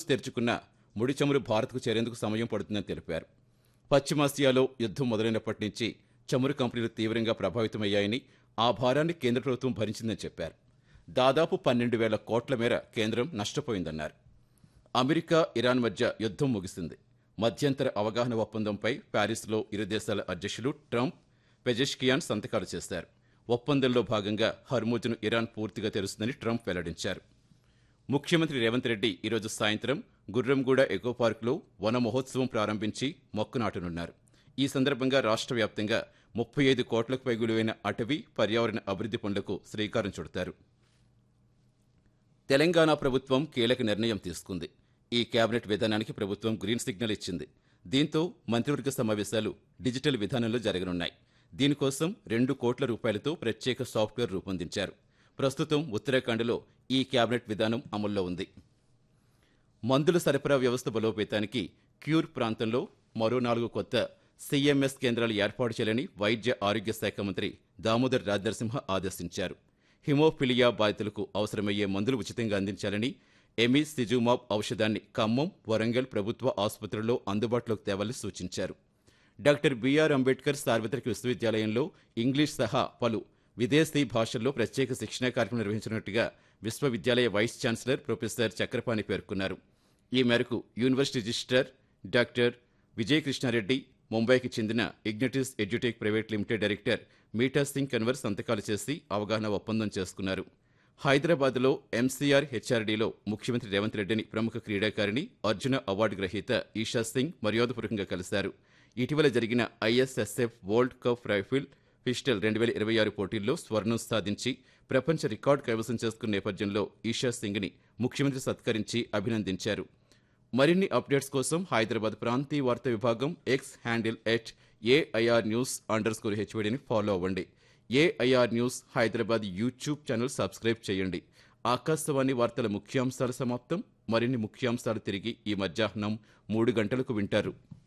తెరుచుకున్న ముడి చమురు భారత్కు చేరేందుకు సమయం పడుతుందని తెలిపారు పశ్చిమాసియాలో యుద్ధం మొదలైనప్పటి నుంచి చమురు కంపెనీలు తీవ్రంగా ప్రభావితమయ్యాయని ఆ భారాన్ని కేంద్ర ప్రభుత్వం భరించిందని చెప్పారు దాదాపు పన్నెండు వేల కోట్ల మేర కేంద్రం నష్టపోయిందన్నారు అమెరికా ఇరాన్ మధ్య యుద్ధం ముగిసింది మధ్యంతర అవగాహన ఒప్పందంపై ప్యారిస్లో ఇరు దేశాల అధ్యక్షులు ట్రంప్ పెజెష్కియాన్ సంతకాలు చేశారు ఒప్పందంలో భాగంగా హర్మూజ్ను ఇరాన్ పూర్తిగా తెరుస్తుందని ట్రంప్ వెల్లడించారు ముఖ్యమంత్రి రేవంత్ రెడ్డి ఈరోజు సాయంత్రం గుర్రంగూడ ఎకో పార్కులో వన మహోత్సవం ప్రారంభించి మొక్కు నాటనున్నారు ఈ సందర్భంగా రాష్ట్ర వ్యాప్తంగా ముప్పై ఐదు కోట్లకు పై విలువైన అటవీ పర్యావరణ అభివృద్ధి పనులకు శ్రీకారం చుడతారు తెలంగాణ ప్రభుత్వం కీలక నిర్ణయం తీసుకుంది ఈ కేబినెట్ విధానానికి ప్రభుత్వం గ్రీన్ సిగ్నల్ ఇచ్చింది దీంతో మంత్రివర్గ సమావేశాలు డిజిటల్ విధానంలో జరగనున్నాయి దీనికోసం రెండు కోట్ల రూపాయలతో ప్రత్యేక సాఫ్ట్వేర్ రూపొందించారు ప్రస్తుతం ఉత్తరాఖండ్లో ఈ కేబినెట్ విధానం అమల్లో ఉంది మందుల సరఫరా వ్యవస్థ బలోపేతానికి క్యూర్ ప్రాంతంలో మరో నాలుగు కొత్త సీఎంఎస్ కేంద్రాలు ఏర్పాటు చేయాలని వైద్య ఆరోగ్య శాఖ మంత్రి దామోదర్ రాజనరసింహ ఆదేశించారు హిమోఫిలియా బాధితులకు అవసరమయ్యే మందులు ఉచితంగా అందించాలని ఎమి సిజుమాబ్ ఔషధాన్ని ఖమ్మం వరంగల్ ప్రభుత్వ ఆసుపత్రుల్లో అందుబాటులోకి తేవాలని సూచించారు డాక్టర్ బిఆర్ అంబేద్కర్ సార్వత్రిక విశ్వవిద్యాలయంలో ఇంగ్లీష్ సహా పలు విదేశీ భాషల్లో ప్రత్యేక శిక్షణా కార్యక్రమం నిర్వహించినట్టుగా విశ్వవిద్యాలయ వైస్ ఛాన్సలర్ ప్రొఫెసర్ చక్రపాణి పేర్కొన్నారు ఈ మేరకు యూనివర్సిటీ రిజిస్ట్రార్ డాక్టర్ విజయకృష్ణారెడ్డి ముంబైకి చెందిన ఇగ్నటిస్ edutech private limited director Meetha Singh Kanwar సంతకాలు చేసి అవగాహన ఒప్పందం చేసుకున్నారు హైదరాబాద్లో ఎంసీఆర్ హెచ్ఆర్డీలో ముఖ్యమంత్రి రేవంత్ రెడ్డిని ప్రముఖ క్రీడాకారిణి అర్జున అవార్డు గ్రహీత ఈషా సింగ్ మర్యాదపూర్వకంగా కలిశారు ఇటీవల జరిగిన ISSF world cup rifle pistol రెండు వేల ఇరవై ఆరు పోటీల్లో స్వర్ణం సాధించి ప్రపంచ రికార్డు కైవసం చేసుకున్న నేపథ్యంలో ఈషా సింగ్ని ముఖ్యమంత్రి సత్కరించి అభినందించారు మరిన్ని అప్డేట్స్ కోసం హైదరాబాద్ ప్రాంతీయ వార్తా విభాగం X handle at AIR news underscore హెచ్వడిని ఫాలో అవ్వండి AIR news Hyderabad YouTube channel subscribe చేయండి ఆకాశవాణి వార్తల ముఖ్యాంశాలు సమాప్తం మరిన్ని ముఖ్యాంశాలు తిరిగి ఈ మధ్యాహ్నం మూడు గంటలకు వింటారు